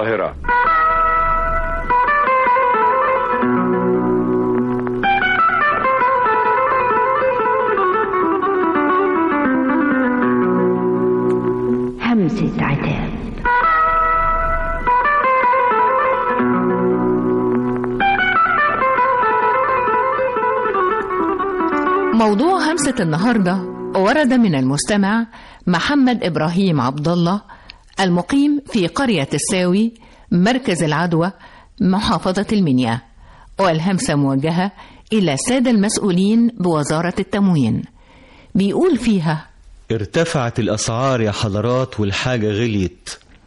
القاهرة همسة عتاب موضوع همسة النهاردة ورد من المستمع محمد إبراهيم عبد الله المقيم في قرية الساوي مركز العدوى محافظة المنيا والهمسة موجهة إلى السادة المسؤولين بوزارة التموين بيقول فيها ارتفعت الأسعار يا حضرات والحاجة غليت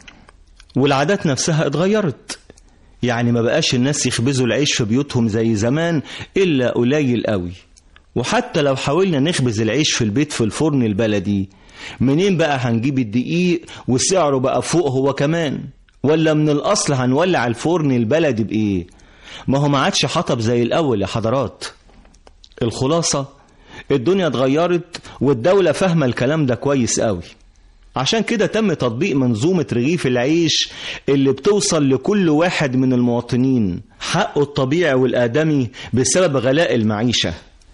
والعادات نفسها اتغيرت يعني ما بقاش الناس يخبزوا العيش في بيوتهم زي زمان إلا قليل قوي وحتى لو حاولنا نخبز العيش في البيت في الفرن البلدي منين بقى هنجيب الدقيق وسعره بقى فوق هو كمان ولا من الأصل هنولع الفرن البلدي بإيه ما هو ما عادش حطب زي الأول يا حضرات الخلاصة الدنيا اتغيرت والدولة فاهمة الكلام ده كويس قوي عشان كده تم تطبيق منظومة رغيف العيش اللي بتوصل لكل واحد من المواطنين حقه الطبيعي والآدمي بسبب غلاء المعيشة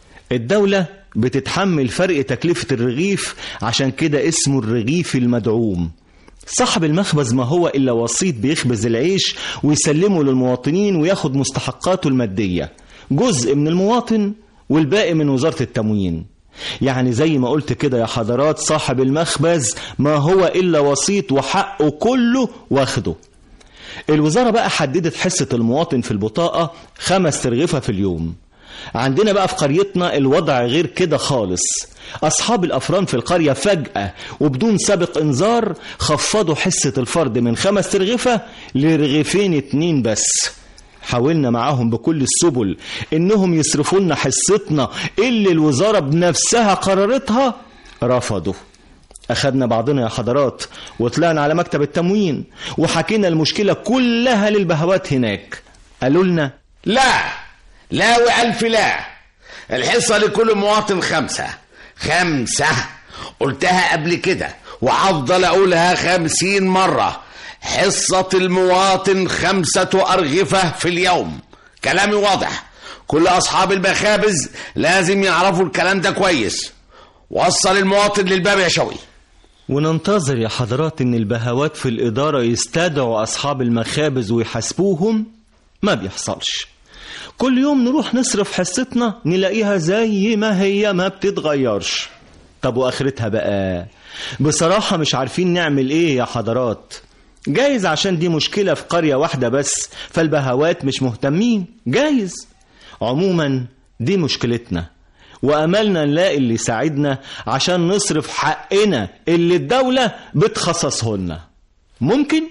الدولة بتتحمل فرق تكلفة الرغيف عشان كده اسمه الرغيف المدعوم صاحب المخبز ما هو إلا وسيط بيخبز العيش ويسلمه للمواطنين وياخد مستحقاته المادية جزء من المواطن والباقي من وزارة التموين يعني زي ما قلت كده يا حضرات صاحب المخبز ما هو إلا وسيط وحقه كله واخده الوزارة بقى حددت حصة المواطن في البطاقة خمس ترغفة في اليوم عندنا بقى في قريتنا الوضع غير كده خالص أصحاب الأفران في القرية فجأة وبدون سابق إنذار خفضوا حصة الفرد من خمس ترغفة لرغيفين اتنين بس حاولنا معاهم بكل السبل إنهم يصرفوا لنا حصتنا اللي الوزارة بنفسها قررتها رفضوا أخدنا بعضنا يا حضرات وطلعنا على مكتب التموين وحكينا المشكلة كلها للبهوات هناك قالوا لنا لا لا وألف لا الحصة لكل مواطن خمسة خمسة قلتها قبل كده وهفضل أقولها خمسين مرة حصة المواطن خمسة أرغفة في اليوم كلامي واضح كل أصحاب المخابز لازم يعرفوا الكلام ده كويس وصل المواطن للباب يا شوي وننتظر يا حضرات ان البهوات في الإدارة يستدعوا أصحاب المخابز ويحاسبوهم ما بيحصلش كل يوم نروح نصرف حصتنا نلاقيها زي ما هي ما بتتغيرش طب واخرتها بقى بصراحة مش عارفين نعمل ايه يا حضرات جايز عشان دي مشكلة في قرية واحدة بس فالبهوات مش مهتمين جايز عموما دي مشكلتنا وأملنا نلاقي اللي يساعدنا عشان نصرف حقنا اللي الدولة بتخصصه لنا ممكن؟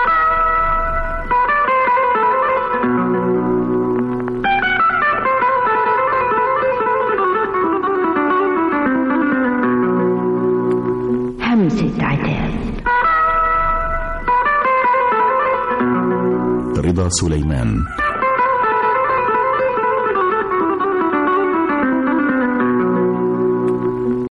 همسة عتاب رضا سليمان